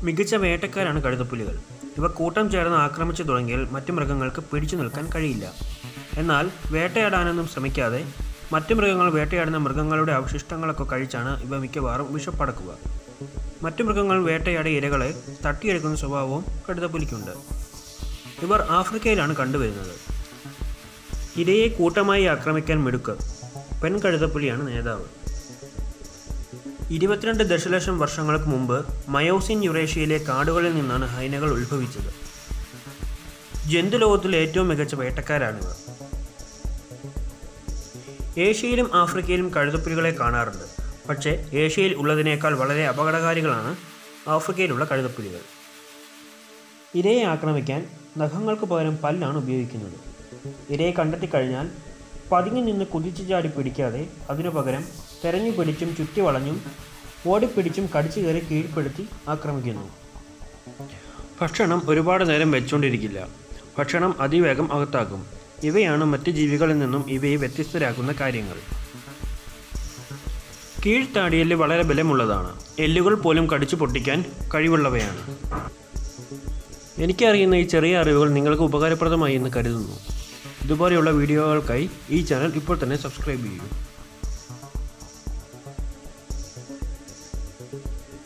മികച്ച വേട്ടക്കാരാണ് കഴുതപ്പുലികൾ ഇവ കൂട്ടം ചേർന്ന് ആക്രമിച്ചു തുടങ്ങിയാൽ മറ്റു മൃഗങ്ങൾക്ക് പിടിച്ചു നിൽക്കാൻ കഴിയില്ല എന്നാൽ വേട്ടയാടാനൊന്നും ശ്രമിക്കാതെ മറ്റു മൃഗങ്ങൾ വേട്ടയാടുന്ന മൃഗങ്ങളുടെ അവശിഷ്ടങ്ങളൊക്കെ കഴിച്ചാണ് ഇവ മിക്കവാറും വിഷപ്പടക്കുക മറ്റു മൃഗങ്ങൾ വേട്ടയാടിയ ഇരകളെ തട്ടിയെടുക്കുന്ന സ്വഭാവവും കഴുതപ്പുലിക്കുണ്ട് ഇവർ ആഫ്രിക്കയിലാണ് കണ്ടുവരുന്നത് ഇരയെ കൂട്ടമായി ആക്രമിക്കാൻ മിടുക്ക് പെൺ കഴുതപ്പുലിയാണ് നേതാവ് ഇരുപത്തിരണ്ട് ദശലക്ഷം വർഷങ്ങൾക്ക് മുമ്പ് മയോസിൻ യുറേഷ്യയിലെ കാടുകളിൽ നിന്നാണ് ഹൈനകൾ ഉത്ഭവിച്ചത് ജന്തുലോകത്തിലെ ഏറ്റവും മികച്ച വേട്ടക്കാരാണിവർ ഏഷ്യയിലും ആഫ്രിക്കയിലും കഴുതപ്പുലികളെ കാണാറുണ്ട് പക്ഷേ ഏഷ്യയിൽ ഉള്ളതിനേക്കാൾ വളരെ അപകടകാരികളാണ് ആഫ്രിക്കയിലുള്ള കഴുതപ്പുലികൾ ഇരയെ ആക്രമിക്കാൻ നഖങ്ങൾക്ക് പകരം പല്ലാണ് ഉപയോഗിക്കുന്നത് ഇരയെ കണ്ടെത്തിക്കഴിഞ്ഞാൽ പതുങ്ങി നിന്ന് കുതിച്ചു ചാടി പിടിക്കാതെ അതിനു പകരം തെരഞ്ഞു പിടിച്ചും ചുറ്റി വളഞ്ഞും ഓടിപ്പിടിച്ചും കടിച്ചു കയറി കീഴ്പ്പെടുത്തി ആക്രമിക്കുന്നു ഭക്ഷണം ഒരുപാട് നേരം വെച്ചുകൊണ്ടിരിക്കില്ല ഭക്ഷണം അതിവേഗം അകത്താക്കും ഇവയാണ് മറ്റ് ജീവികളിൽ നിന്നും ഇവയെ വ്യത്യസ്തരാക്കുന്ന കാര്യങ്ങൾ കീഴ്ത്താടിയെല്ല് വളരെ ബലമുള്ളതാണ് എല്ലുകൾ പോലും കടിച്ചു പൊട്ടിക്കാൻ കഴിവുള്ളവയാണ് എനിക്കറിയുന്ന ഈ ചെറിയ അറിവുകൾ നിങ്ങൾക്ക് ഉപകാരപ്രദമായി എന്ന് കരുതുന്നു ഇതുപോലെയുള്ള വീഡിയോകൾക്കായി ഈ ചാനൽ ഇപ്പോൾ തന്നെ സബ്സ്ക്രൈബ് ചെയ്യൂ